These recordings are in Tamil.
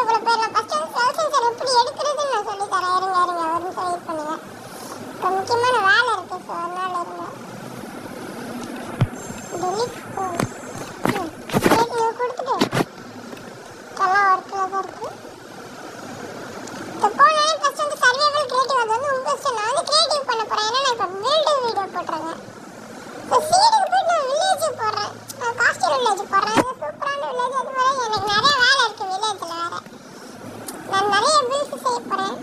வீடியோக்குள்ள போயிடலாம் ஃபர்ஸ்ட் வந்து செல் சென்சர் எப்படி எடுக்கிறதுன்னு நான் சொல்லி தரேன் இருங்க இருங்க ஒரு நிமிஷம் வெயிட் பண்ணுங்க இப்போ முக்கியமான வேலை இருக்கு ஸோ அதனால இருங்க டெலிட் ரேட்டிங் கொடுத்துட்டு எல்லாம் ஒர்க்கில் தான் இருக்கு இப்போ போனாலே ஃபர்ஸ்ட் வந்து சர்வைவல் கிரியேட்டிவ் அது வந்து உங்க இஷ்டம் நான் வந்து கிரியேட்டிவ் பண்ண போறேன் ஏன்னா நான் இப்போ பில்டு வீடியோ போட்டுறேன் இப்போ சீடுக்கு போயிட்டு நான் வில்லேஜ் போடுறேன் காஸ்டியூம் வில்லேஜ் போடுறேன் அது சூப்பரான வில்லேஜ் அது மாதிரி எனக்கு நிறைய வேலை இருக்கு வில்லேஜில் வேற நான் நிறைய பில்ஸ் செய்ய போறேன்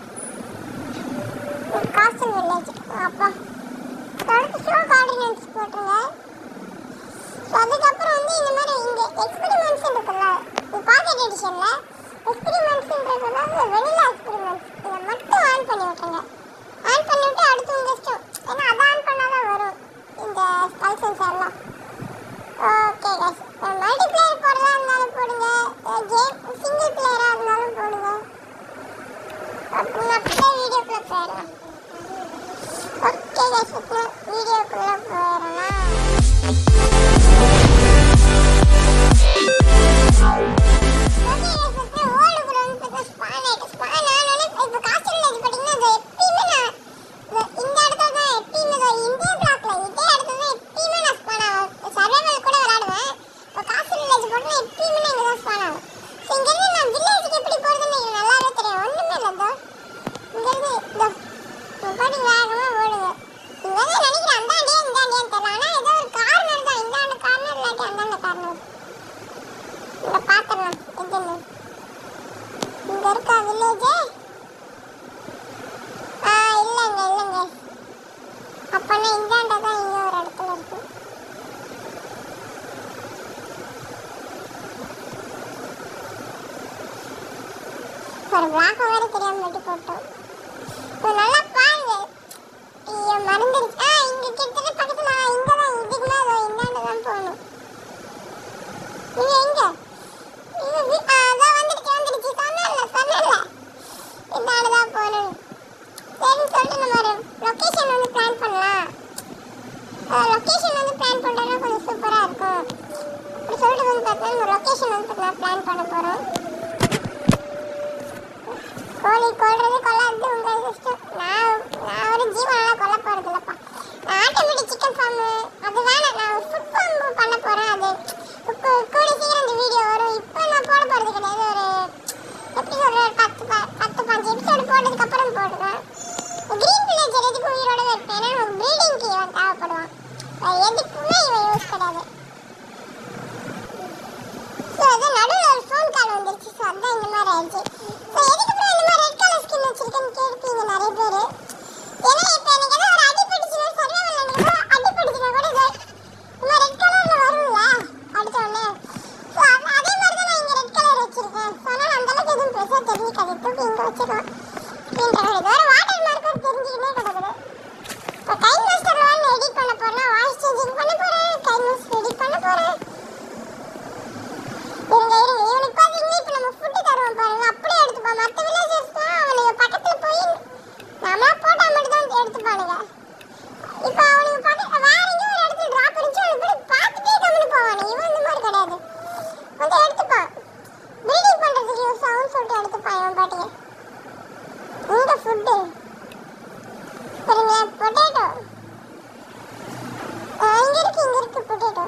காஸ்டியூம் வில்லேஜ் அப்பா அடுத்து ஷோ கார்டினன்ஸ் போட்டுருங்க ஸோ அதுக்கப்புறம் வந்து இந்த மாதிரி இங்கே எக்ஸ்பெரிமெண்ட்ஸ் இருக்குல்ல இது பாக்கெட் எடிஷனில் எக்ஸ்பெரிமெண்ட்ஸ்ன்றதுனால வெனிலா எக்ஸ்பெரிமெண்ட்ஸ் இதை மட்டும் ஆன் பண்ணி விட்டுருங்க ஆன் பண்ணி விட்டு அடுத்து உங்கள் இஷ்டம் ஏன்னா அதை ஆன் பண்ணால் தான் வரும் இந்த ஸ்கல் சென்சார்லாம் ஓகே கைஸ் மல்டி பிளேயர் போடுறதா இருந்தாலும் போடுங்க கேம் சிங்கிள் பிளேயராக இருந்தாலும் போடுங்க அப்படின்னா அப்படியே வீடியோக்குள்ளே போயிடலாம் ஓகே கைஸ் இப்போ வீடியோக்குள்ளே போயிடலாம் காரணம் இங்க பாத்துறலாம் எதுன்னு இங்க இருக்கா வில்லேஜ் ஆ இல்லங்க இல்லங்க அப்பனா இந்தாண்ட தான் இங்க ஒரு இடத்துல இருக்கு ஒரு பிளாக் வேற தெரியாம வெட்டி போட்டோம் இப்போ நல்லா பாருங்க ஐயோ மறந்துடுச்சு ஆ இங்க கிட்டத்தட்ட பக்கத்துல ஆ, இங்க தான் இதுக்கு மேல இந்தாண்ட தான் போகணும் நீங்க எங்க இது வி- ஆ, அதோ வந்துடுச்சு வந்துடுச்சு சொன்னேன்ல சொன்னேன்ல இந்தாண்ட தான் போகணும் சரின்னு சொல்லிட்டு நம்ம ஒரு லொக்கேஷன் வந்து பிளான் பண்ணலாம் லொக்கேஷன் வந்து பிளான் பண்ணுறதுனா கொஞ்சம் சூப்பராக இருக்கும் அப்படி சொல்லிட்டு வந்து பார்த்தா நம்ம லொக்கேஷன் வந்து பார்த்தா பிளான் பண்ண போகிறோம் கோழி கொல்றது கொல்லாதது உங்க இஷ்டம் நான் நான் ஒரு ஜீவனெல்லாம் கொல்ல போறது இல்லப்பா நான் ஆட்டோமேட்டிக் சிக்கன் ஃபார்ம் அது வேணாம் நான் ஃபுட் ஃபார்ம் பண்ண போறேன் அது கூ- கூடிய சீக்கிரம் இந்த வீடியோ வரும் இப்போ நான் போட போறது கிடையாது ஒரு எப்படி சொல்ற ஒரு பத்து ப- பத்து பாஞ்சு எபிசோடு போட்டதுக்கு அப்புறம் போடுவேன் கிரீன் வில்லேஜர் எதுக்கு உயிரோட இருப்பேன் ஏன்னா நமக்கு ப்ரீடிங்க்கு இவன் தேவைப்படுவான் வேற எதுக்குமே இவன் யூஸ் கிடையாது ஸோ அது நடுவில் ஒரு ஃபோன் கால் வந்துருச்சு ஸோ அதான் இந்த மாதிரி ஆயிடுச்சு ஸோ எதுக்கு அப்புறம் இந்த மாதிரி ரெட் கலர் ஸ்கின் வச்சிருக்கேன்னு கேட்பீங்க நிறைய பேர் ஏன்னா இப்போ எனக்கு ஏதோ ஒரு அடிபட்டுச்சுன்னா சர்வைவல் அடிபட்டுச்சுன்னா கூட இது இந்த ரெட் கலரில் வரும்ல அடுத்த உடனே ஸோ அதே மாதிரி தான் நான் இங்கே ரெட் கலர் வச்சிருக்கேன் ஸோ ஆனால் அந்த அளவுக்கு எதுவும் பெருசாக தெரிஞ்சுக்காது தூக்கி இங்கே வச்சிடலாம் அப்படின்ற இது ஒரு வாட்டர் மார்க்கர் தெரிஞ்சுக்கிட்டே கிடக்குது இப்போ கைன் மாஸ்டர் ஒன் எடிட் பண்ண போறேன் வாய்ஸ் சேஞ்சிங் பண்ண போறேன் கைன் மாஸ்டர் எடிட் பண்ண போறேன் இருங்க இருங்க இவனுக்கு பாத்தீங்கன்னா இப்போ நம்ம ஃபுட்டு தருவோம் பாருங்க அப்படியே எடுத்துப்பான் மற்ற வில்லேஜர்ஸ்லாம் அவனுங்க பக்கத்துல போய் நம்மளா போட்டா மட்டும் தான் எடுத்துப்பானுங்க இப்போ அவனுங்க பக்கத்துல வேற எங்கேயும் ஒரு இடத்துல டிராப் இருந்துச்சு அவனுக்கு போய் பார்த்துட்டே கம்முன்னு போவானுங்க இவன் இந்த மாதிரி கிடையாது வந்து எடுத்துப்பான் ப்ரீடிங் பண்றதுக்கு யூஸ் ஆகும்னு சொல்லிட்டு எடுத்துப்பான் இவன் பாட்டிங்க இங்க ஃபுட்டு பாருங்களேன் பொட்டேட்டோ இங்க இருக்கு இங்க இருக்கு பொட்டேட்டோ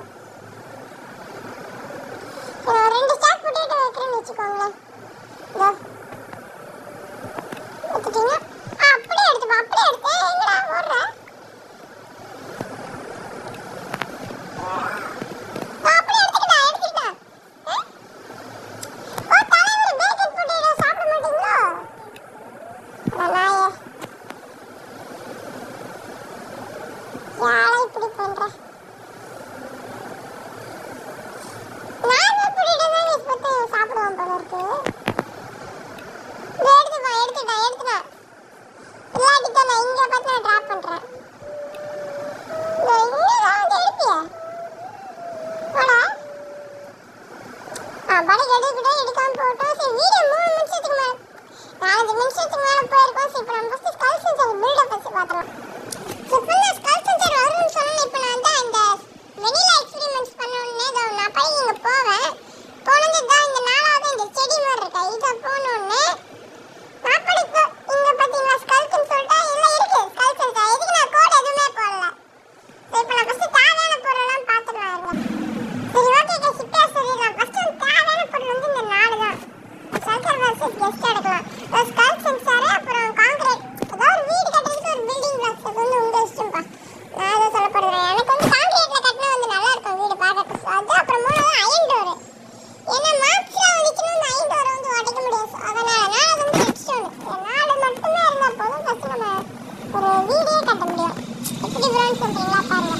நான் ரெண்டு ஸ்டாக் பொட்டேட்டோ வைக்கிறேன்னு வச்சுக்கோங்களேன் இதோ எடுத்துட்டீங்க ஆ அப்படியே எடுத்துப்பா அப்படியே எடுத்து எங்கடா ஓடுற ஆ, அப்படியே எடுத்துக்கிட்டா எடுத்துக்கிட்டா ஆ? ஓ தலைவர் பேக்கன் பொட்டேட்டோ சாப்பிட மாட்டீங்களோ அட நாயே யாரை இப்படி பண்ற நார்மல் பொட்டேட்டோ தான் இப்போ சாப்பிடுவான் போல இருக்கு இதோ எடுத்துப்பா எடுத்துட்டா எடுத்துட்டா இல்லாட்டிட்டா நான் இங்க பார்த்து நான் டிராப் பண்றேன் இதோ இங்க தான் வந்து எடுப்பியா வாடா ஆ படகு எடுக்கிட்டோம் எடுக்காம போட்டோம் சரி வீடியோ மூணு நிமிஷத்துக்கு மேல நாலஞ்சு நிமிஷத்துக்கு மேல போயிருக்கோம் சரி இப்போ நம்ம ஃபர்ஸ்ட் ஸ்கல் சென்சர் பில்டப் வச்சு பார்த்துருவோம் இப்போ நான் ஸ்கல் சென்சர் வரும்னு சொன்னேன் இப்போ நான் தான் இந்த வெனிலா எக்ஸ்பெரிமெண்ட்ஸ் பண்ணணும்னே இதோ நான் போய் இங்கே போவேன் போனது தான் இந்த நாலாவது இந்த செடி மாதிரி இருக்கா இதை வெர்சஸ் கெஸ்ட் எடுக்கலாம் ஸ்கல் சென்சார் அப்புறம் கான்கிரீட் ஏதாவது ஒரு வீடு கட்டுறதுக்கு ஒரு பில்டிங் பிளாக்ஸ் அது வந்து உங்க இஷ்டம்ப்பா நான் அதை சொல்ல போறேன் எனக்கு வந்து கான்கிரீட்ல கட்டினா வந்து நல்லா இருக்கும் வீடு பார்க்கறதுக்கு அது அப்புறம் மூணாவது அயன் டோர் ஏன்னா மார்க்ஸ்ல வந்துச்சுன்னா அந்த அயன் டோரை வந்து உடைக்க முடியாது So, அதனால நான் அது வந்து ரெட் ஸ்டோன் நாலு மட்டுமே இருந்தா போதும் ஃபர்ஸ்ட் நம்ம ஒரு வீடே கட்ட முடியும் எப்படி ப்ரௌன் சொல்றீங்களா பாருங்க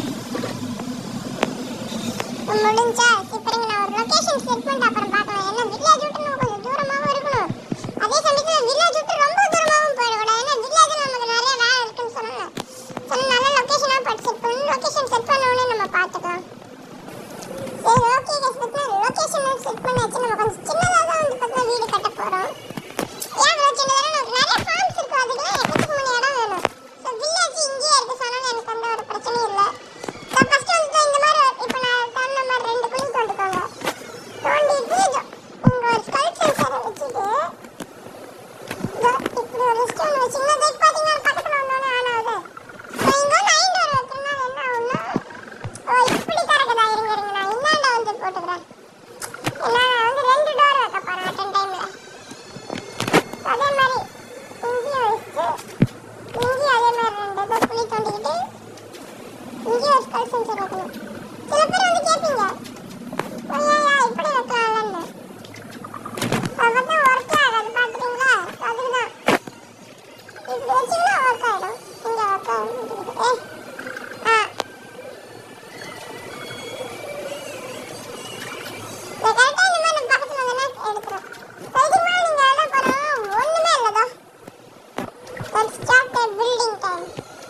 முடிஞ்சா இப்பறங்க நான் ஒரு லொகேஷன் செட் பண்ணிட்டு அப்புறம் பார்க்கலாம் ஏன்னா வில்லேஜ் விட்டு நம்ம கொஞ்சம் தூரமாவும் இருக்கணும் அதே சமயத்துல வில்லேஜ் விட்டு ரொம்ப தூரமாவும் போயிடக்கூடாது ஏன்னா வில்லேஜ்ல நமக்கு நிறைய வேலை இருக்குன்னு சொன்னாங்க சரி நல்ல லொகேஷனா பார்த்து செட் பண்ணணும் லொகேஷன் செட் பண்ண உடனே நம்ம பார்த்துக்கலாம் சரி ஓகே கைஸ் பத்தினா லொகேஷன் செட் பண்ணியாச்சு நம்ம கொஞ்சம் சின்னதாக தான் வந்து பத்தினா வீடு கட்ட போறோம் ஏன் இவ்வளோ சின்னதாக நமக்கு நிறைய ஃபார்ம்ஸ் இருக்கு அதுக்கெல்லாம் எக்கச்சக்கமான இடம் வேணும் ஸோ வில்லேஜ் இங்கேயே இருக்கு ஸோ அதனால எனக்கு எந்த ஒரு பிரச்சனையும் இல்லை ஸோ ஃபர்ஸ்ட் வந்து இந்த மாதிரி இப்போ நான் தகுந்த மாதிரி ரெண்டு குழி தோண்டிக்கோங்க தோண்டிட்டு இங்க ஒரு ஸ்கல் சென்சாரை வச்சுட்டு இதோ இப்படி ஒரு ஸ்டோன் வச்சீங்கன்னா இதோ இப்ப பாத்தீங்கன்னா பக்கத்துல வந்தோடனே ஆன் ஆகுது ஸோ இங்க வந்து ஐந்து ஒரு வைக்கணும்னா என்ன ஆகும்னா ஓ இப்படி திறக்குதா இருங்க இருங்க நான் இன்னாண்ட வந்து போட்டுக்கிறேன் ஏன்னா நான் வந்து ரெண்டு டோர் வைக்க போறேன் அட்டன் டைம்ல அதே மாதிரி இங்கேயும் வச்சுட்டு இங்கேயும் அதே மாதிரி ரெண்டு இதோ குழி தோண்டிக்கிட்டு இங்கேயும் ஒரு ஸ்கல் சென்சர் வைக்கணும் சில பேர் வந்து கேட்பீங்க ஐயா இப்படி வைக்கலாம்லன்னு அது வந்து ஒர்க் ஆகாது பார்த்துட்டீங்களா அதுக்குதான் இப்படி வச்சீங்கன்னா ஒர்க் ஆகிடும் இங்கே ஒர்க் ஆகும் ஏ ஆ இந்த கரெக்டாக இந்த மாதிரி நம்ம பக்கத்தில் வந்தோன்னா எடுத்துரும் ஸோ இதுக்கு மேலே நீங்கள் என்ன பண்ணணும் ஒன்றுமே இல்லைதோ Let's start the building time.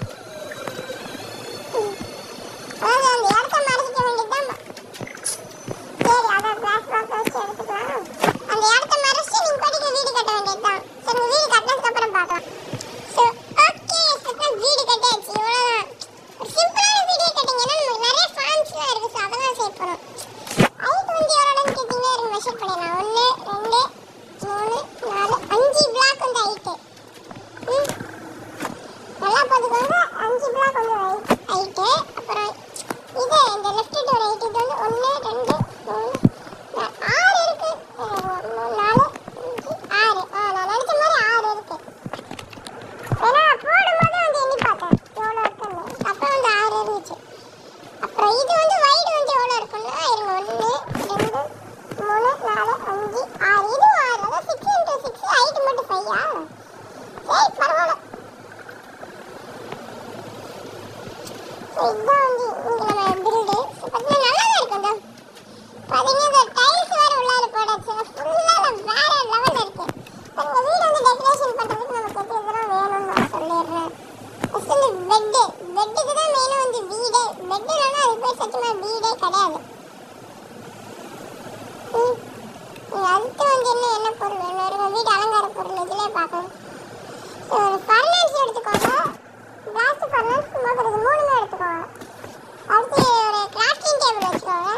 ம். அதாவது அந்த இடத்த மறைச்சிக்க வேண்டியதுதான் சரி அதை கிளாஸ் பாக்ஸ் வச்சு எடுத்துக்கலாம் அந்த இடத்த மறைச்சு நீங்க படிக்க வீடு கட்ட வேண்டியதுதான் சரி வீடு கட்டினதுக்கு அப்புறம் பார்க்கலாம் ஸோ ஓகே இப்போ வீடு கட்டியாச்சு இவ்வளோதான் ஒரு சிம்பிளான வீடியோ கட்டிங்கன்னா நமக்கு நிறைய ஃபார்ம்ஸ்லாம் இருக்கு ஸோ அதெல்லாம் சேவ் பண்ணும் ஹைட் வந்து எவ்வளோன்னு கேட்டிங்கன்னா இருங்க மெஷர் பண்ணிடலாம் ஒன்று ரெண்டு மூணு நாலு அஞ்சு பிளாக் வந்து ஹைட்டு ம் நல்லா பார்த்துக்கோங்க அஞ்சு பிளாக் வந்து ஹைட்டு அப்புறம் இது இந்த லெஃப்ட் டோர் ஹைட் இது வந்து ஒன்று ரெண்டு மூணு நா- ஆறு இருக்கு அஹ் ஒண்ணு, நாலு அஞ்சு ஆறு ஆ நான் நினச்ச மாதிரி ஆறு இருக்கு ஏன்னா போடும்போது வந்து எண்ணி பார்த்தேன் எவ்வளோ இருக்குன்னு அப்போ வந்து ஆறு இருந்துச்சு அப்புறம் இது வந்து வைடு வந்து எவ்வளோ இருக்குன்னா இருங்க ஒன்று ரெண்டு மூணு நாலு அஞ்சு ஆறு இதுவும் ஆறு அதான் சிக்ஸ் இன்டூ சிக்ஸ் ஹைட் மட்டும் ஃபையா சரி பரவாயில்ல ஸோ இதுதான் வந்து இங்கே நம்ம பில்டு பார்த்தீங்கன்னா நல்லா தான் இருக்கும் தான் பார்த்தீங்கன்னா இந்த டைல்ஸ் வேறு உள்ளார போடாச்சு ஃபுல்லாக வேற லெவலில் இருக்கு எங்கள் வீடு வந்து டெக்கரேஷன் பண்ணுறதுக்கு நமக்கு எது இதெல்லாம் வேணும்னு நான் சொல்லிடுறேன் ஃபஸ்ட் வந்து பெட்டு பெட்டுக்கு தான் மெயினாக வந்து வீடே பெட்டு இல்லைன்னா அது பேர் சத்தியமாக வீடே கிடையாது ம். நீங்க அடுத்து வந்து என்ன என்ன பொருள் வேணும் இருங்க வீடு அலங்கார பொருள் இதிலே பார்க்கணும் ஸோ ஒரு ஃபர்னன்ஸ் எடுத்துக்கோங்க கிளாஸ் ஃபர்னன்ஸ் மோகிறது மூணுமே எடுத்துக்கோங்க அடுத்து ஒரு கிராஃப்டிங் டேபிள் வச்சுக்கோங்க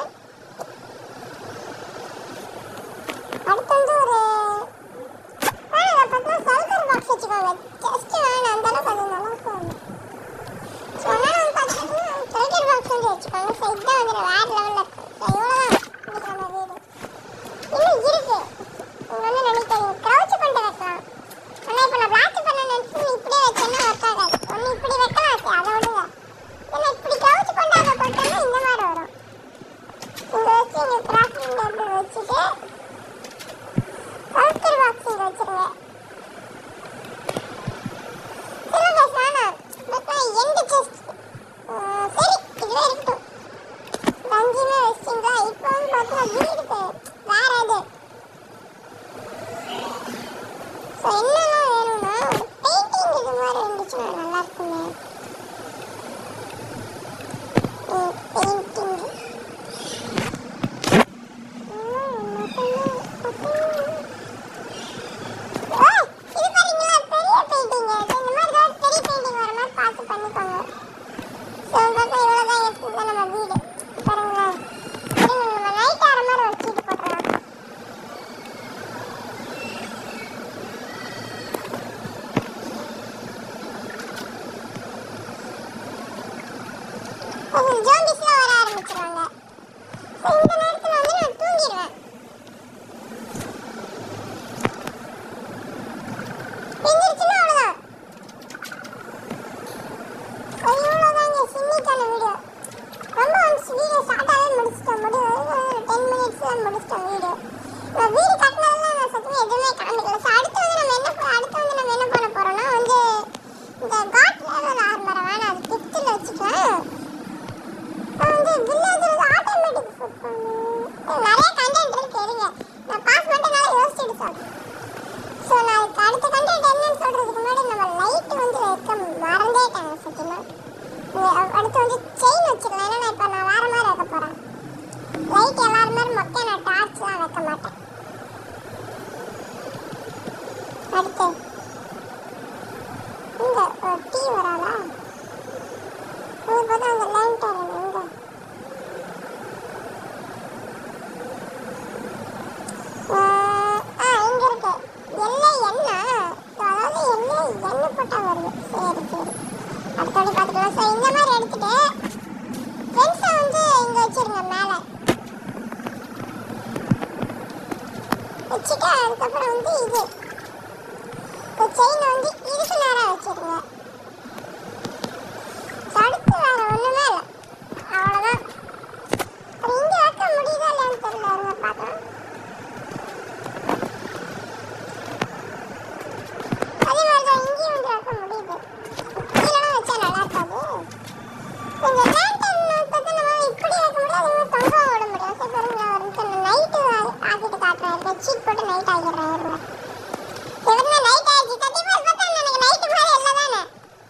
அடுத்து வந்து ஒரு ஆ இதை பார்த்தா சல்கர் பாக்ஸ் வச்சுக்கோங்க ஜஸ்ட் வேணும் அந்த அளவுக்கு அது நல்லா இருக்கும் ஸோ அதனால் வந்து பார்த்தீங்கன்னா சல்கர் பாக்ஸ் வந்து வச்சுக்கோங்க ஸோ இதுதான் வந்து வேறு லெவலில் இருக்கும் ஸோ இவ்வளோதான் இன்னைக்கு நம்ம வீடு இன்னும் இருக்கு நீங்க வந்து நினைக்காதீங்க க்ரௌச் பண்ணிட்டு வைக்கலாம் ஆனா இப்ப நான் பிளாக் பண்ண நினைச்சு இப்படியே வச்சேன்னா ஒர்க் ஆகாது ஒண்ணு இப்படி வைக்கலாம் சரி அதை விடுங்க ஏன்னா இப்படி க்ரௌச் பண்ணி அதை போட்டோம்னா இந்த மாதிரி வரும் இங்க வச்சு இங்க கிராஃப்டிங் டேபிள் வச்சுட்டு கவுச்சர் பாக்ஸ் இங்க வச்சிருங்க சிலபஸ் வேணாம் பட் நான் எண்டு செஸ்ட் சரி இதுவே இருக்கட்டும் அஞ்சுமே வச்சிங்களா இப்போ வந்து பார்த்தா வீடுக்கு வேற இது ஸோ என்னெல்லாம் வேணும்னா ஒரு பெயிண்டிங் இது மாதிரி இருந்துச்சுன்னா நல்லா இருக்குமே பெயிண்டிங் இது பாத்தீங்களா பெரிய பெயிண்டிங் இந்த மாதிரி ஏதாவது பெரிய பெயிண்டிங் வர மாதிரி பார்த்து பண்ணிக்கோங்க ஸோ பார்த்தா இவ்வளோதான் இருக்குது நம்ம வீடு பாருங்களேன் இருங்க நம்ம நைட் ஆகிற மாதிரி ஒரு சீட்டு போட்டுடலாம் அடுத்த கண்டென்ட் என்னன்னு சொல்றதுக்கு முன்னாடி நம்ம லைட் வந்து வைக்க மறந்தேட்டாங்க சத்தியமா இங்க அ- அடுத்து வந்து செயின் வச்சிடலாம் ஏன்னா நான் இப்போ நான் வேற மாதிரி வைக்க போறேன் லைட் எல்லாரும் மாதிரி மொத்தம் நான் டார்ச் தான் வைக்க மாட்டேன் அடுத்து இங்க ஒரு டீ வராதா இங்க பார்த்தா அந்த லைன் தரணும் இங்க ஆஹ் ஆ இங்க இருக்கு எல்லை எண்ணெய் அதாவது எல்லை எண்ணெய் போட்டா வருது சரி சரி அடுத்தபடி பார்த்துக்கலாம் ஸோ இந்த மாதிரி எடுத்துட்டு ஃப்ரெண்ட்ஸை வந்து இங்க வச்சிருங்க மேலே வச்சுட்டு அதுக்கப்புறம் வந்து இது இந்த செயின் வந்து இதுக்கு நேரம் வச்சிருங்க ஸோ அடுத்து வேற ஒண்ணுமே இல்லை அவ்வளோதான் அப்புறம் இங்க வைக்க முடியுதா இல்லையான்னு தெரியல இருங்க பார்க்கலாம் அதே மாதிரி தான் இங்கேயும் வந்து வைக்க முடியுது கீழே வச்சா நல்லா இருக்காது இந்த லேண்டன் பார்த்தா நம்ம இப்படி வைக்க முடியாது அது மாதிரி தொங்க விட முடியும் சரி பாருங்க ஒரு நிமிஷம் நைட்டு ஆக்கிட்டு காட்டுறேன் பெட்ஷீட் போட்டு நைட் ஆகிடுறேன் இருங்க எவருமே நைட் ஆயிடுச்சு சத்தியமா பார்த்தா எனக்கு நைட்டு மாதிரி இல்லை தானே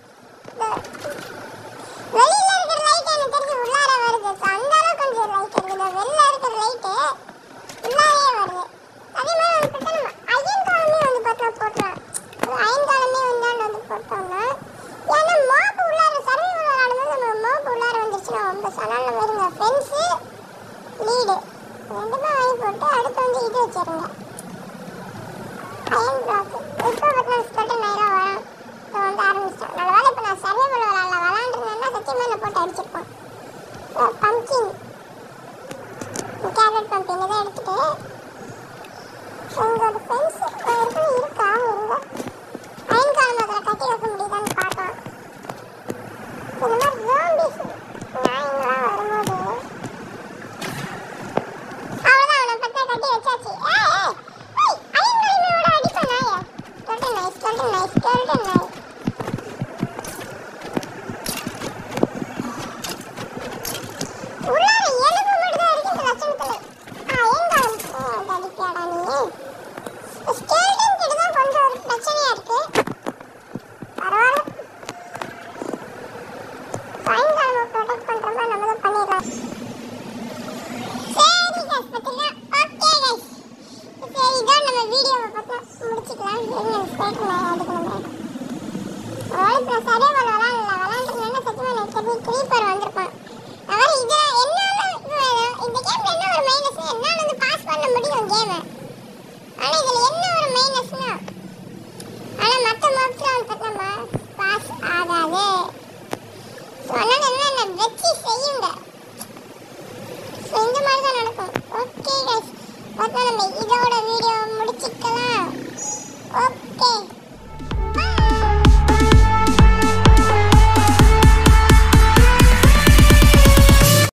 வெளியில இருக்கிற லைட் எனக்கு தெரிஞ்சு உள்ளார வருது So, அந்த அளவுக்கு கொஞ்சம் லைட் இருக்குது வெளில இருக்கிற லைட்டு உள்ளாரே வருது அதே மாதிரி வந்து பார்த்தா நம்ம அயன் காலமே வந்து பார்த்தா போட்டலாம் அயன் காலமே வந்தாண்டு வந்து போட்டோம்னா ஏன்னா மோப்பு உள்ளார சர்வைவல் விளையாடும்போது நம்ம மோப்பு உள்ளார வந்துருச்சுன்னா ரொம்ப சனால வருங்க ஃபென்ஸு லீடு ரெண்டுமே வாங்கி போட்டு அடுத்து வந்து இது வச்சிருங்க அயன் பிளாக் இப்போ பார்த்தா ஸ்கெல்டன் நைரா வரும் இப்போ வந்து ஆரம்பிச்சிட்டேன் நல்ல வேலை இப்போ நான் சர்வைவல் விளையாடல விளையாண்டுருந்தேன்னா சத்தியமாக நான் போட்டு அடிச்சிருப்பேன் பம்கின் கேரட் பம்பிங் இதை எடுத்துட்டு உங்களோட ஃப்ரெண்ட்ஸ் இருக்கும் இருக்கா இருங்க அயன் காலம் அதில் கட்டி வைக்க முடியுதான்னு பார்க்கலாம் இந்த மாதிரி ஜோம்பிஸ் நாய்ங்களாம் வரும்போது அவ்வளோதான் அவனை பத்தா கட்டி வச்சாச்சு ஏய் ஏய் ஏய் அயன் காலமோட அடிப்பேன் நாயை சொல்லிட்டு நைஸ் சொல்லிட்டு நைஸ் சொல்லிட்டு நைஸ் உள்ளார எலும்பு மட்டும் தான் இருக்கு இந்த லட்சணத்துல ஆ எங்க வந்து அடிப்பியாடா நீ ஸ்கேல்டன் கிட்ட தான் கொஞ்சம் ஒரு பிரச்சனையா இருக்கு பரவாயில்ல சாயங்காலம் ப்ரொடெக்ட் பண்றோமா நம்ம தான் பண்ணிடலாம் சரி guys பார்த்தீங்கன்னா ஓகே guys சரி இதான் நம்ம வீடியோவை பார்த்தா முடிச்சுக்கலாம் இருங்க ஸ்கேல்டன் நான் எடுக்கணும் ஒருவேளை இப்போ சரியா பண்ண விளாடல விளாண்டுருந்தேன்னா சத்தியமா எனக்கு தெரிஞ்சு creeper வந்திருப்பான் அவர் இது என்னால இந்த கேம்ல என்ன ஒரு மைனஸ் என்னால வந்து பாஸ் பண்ண முடியும் கேமை ஆனா இதுல என்ன ஒரு மைனஸ்னா ஆனா மத்த மாப்ஸ்ல வந்து பார்த்தா பாஸ் ஆகாது ஸோ அதனால